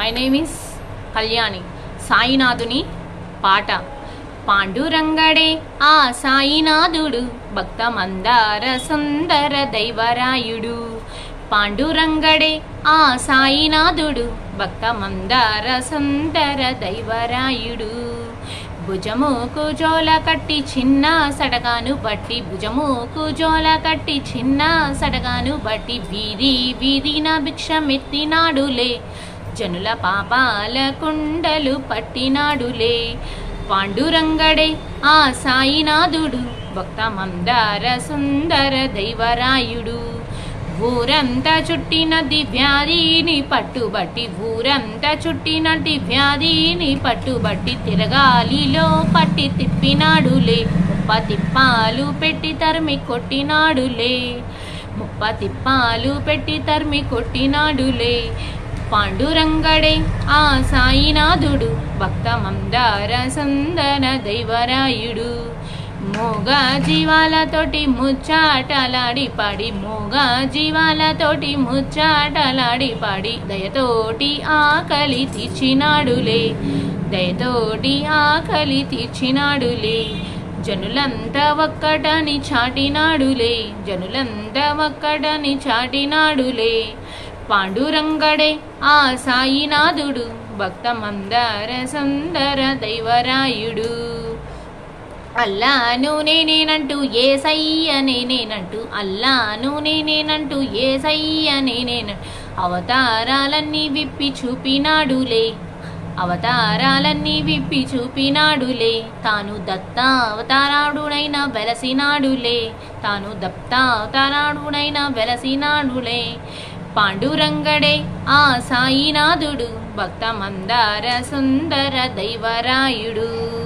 my name is Kalyani సాయినాథుని పాట పాండురంగడే ఆ సాయినాథుడు భక్త మందార సుందర దైవరాయుడు పాండురంగడే ఆ సాయినాథుడు భక్త మందార సుందర దైవరాయుడు భుజము కుజోల కట్టి చిన్న సడగాను బట్టి భుజము కుజోల కట్టి చిన్న సడగాను బట్టి వీధి వీధిన భిక్షమెత్తినాడులే జనుల పాపాల కుండలు పట్టినాడులే పాండురంగడే ఆ సాయినాథుడు భక్త మందార సుందర దైవరాయుడు ఊరంతా చుట్టిన దివ్యాధిని పట్టుబట్టి ఊరంతా చుట్టిన దివ్యాధిని పట్టుబట్టి తిరగాలిలో పట్టి తిప్పినాడులే ముప్ప తిప్పాలు పెట్టి తరిమి కొట్టినాడులే ముప్ప తిప్పాలు పెట్టి తరిమి కొట్టినాడులే పాండురంగడే ఆ సాయినాథుడు భక్త మందార సందన దైవరాయుడు మోగ జీవాలతోటి ముచ్చాటలాడి పాడి మోగ జీవాలతోటి ముచ్చాటలాడి పాడి దయతోటి ఆకలి తీర్చినాడులే దయతోటి ఆకలి తీర్చినాడులే జనులంతా ఒక్కటని చాటినాడులే జనులంతా ఒక్కటని చాటినాడులే పాండురంగడే ఆ సాయినాథుడు భక్త మందార సుందర దైవరాయుడు అల్లాను నేనేనంటూ ఏ సయ్య నేనేనంటూ అల్లాను నేనేనంటూ ఏ సయ్య నేనేనంటూ అవతారాలన్నీ విప్పి చూపినాడులే అవతారాలన్నీ విప్పి చూపినాడులే తాను దత్త అవతారాడునైన వెలసినాడులే తాను దత్త అవతారాడునైన వెలసినాడులే పాండురంగడే ఆ సాయినాథుడు భక్త మందార సుందర దైవరాయుడు